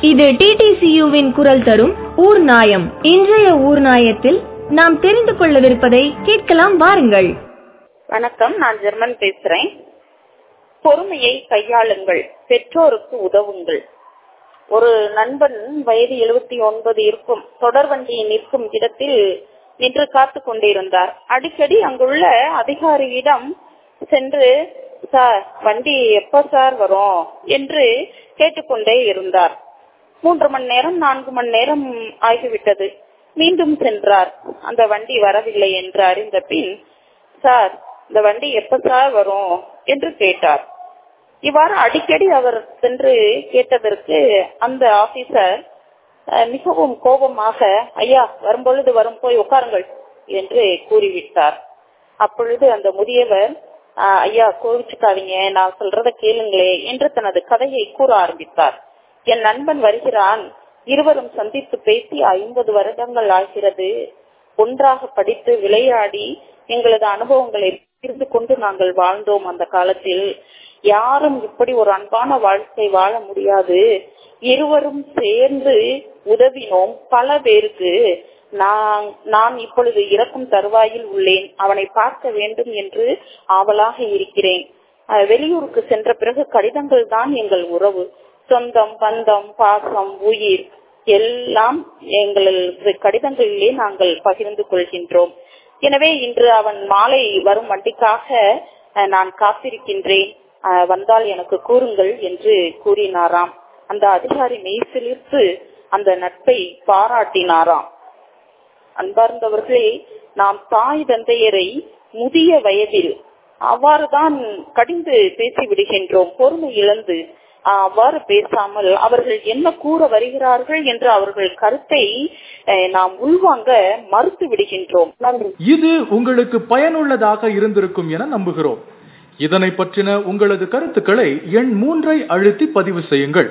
இது டிடிசியுவின் குரல் தரும் ஊர் நாயம் இன்றைய ஊர் நாயத்தில் நாம் தெரிந்து கொள்ளவிருப்பதை கேட்கலாம் வாருங்கள் வணக்கம் நான் ஜெர்மன் பேசுறேன் பொறுமையை கையாளுங்கள் பெற்றோருக்கு உதவுங்கள் ஒரு நண்பன் வயது எழுபத்தி ஒன்பது இருக்கும் தொடர் வண்டி நிற்கும் இடத்தில் நின்று காத்து கொண்டிருந்தார் அடிக்கடி அங்குள்ள அதிகாரியிடம் சென்று சார் வண்டி எப்ப சார் வரும் என்று கேட்டுக்கொண்டே இருந்தார் மூன்று மணி நேரம் நான்கு மணி நேரம் ஆகிவிட்டது மீண்டும் சென்றார் அந்த வண்டி வரவில்லை என்று அறிந்த பின் சார் இந்த வண்டி எப்ப சார் வரும் என்று கேட்டார் இவ்வாறு அடிக்கடி அவர் சென்று கேட்டதற்கு அந்த ஆபீசர் மிகவும் கோபமாக ஐயா வரும்பொழுது வரும் போய் உட்காருங்கள் என்று கூறிவிட்டார் அப்பொழுது அந்த முதியவர் ஐயா கோவிச்சுக்காதீங்க நான் சொல்றத கேளுங்களே என்று தனது கதையை கூற ஆரம்பித்தார் என் நண்பன் வருகிறான் இருவரும் சந்தித்து பேசி ஐம்பது வருடங்கள் ஆகிறது ஒன்றாக படித்து விளையாடி எங்களது அனுபவங்களை பகிர்ந்து கொண்டு நாங்கள் வாழ்ந்தோம் அந்த காலத்தில் யாரும் இப்படி ஒரு அன்பான வாழ்க்கை வாழ முடியாது இருவரும் சேர்ந்து உதவினோம் பல பேருக்கு நான் நான் இப்பொழுது இறக்கும் தருவாயில் உள்ளேன் அவனை பார்க்க வேண்டும் என்று ஆவலாக இருக்கிறேன் வெளியூருக்கு சென்ற பிறகு கடிதங்கள் தான் எங்கள் உறவு சொந்தம் பந்தம் பாசம் உயிர் எல்லாம் எங்களது கடிதங்களிலே நாங்கள் பகிர்ந்து கொள்கின்றோம் எனவே இன்று அவன் மாலை வரும் வண்டிக்காக நான் காத்திருக்கின்றேன் வந்தால் எனக்கு கூறுங்கள் என்று கூறினாராம் அந்த அதிகாரி மெய்சிலிர்த்து அந்த நட்பை பாராட்டினாராம் அன்பார்ந்தவர்களே நாம் தாய் தந்தையரை முதிய வயதில் அவ்வாறுதான் கடிந்து பேசி விடுகின்றோம் பொறுமை இழந்து அவ்வாறு பேசாமல் அவர்கள் என்ன கூற வருகிறார்கள் என்று அவர்கள் கருத்தை நாம் உள்வாங்க மறுத்து விடுகின்றோம் இது உங்களுக்கு பயனுள்ளதாக இருந்திருக்கும் என நம்புகிறோம் இதனை பற்றின உங்களது கருத்துக்களை எண் மூன்றை அழுத்தி பதிவு செய்யுங்கள்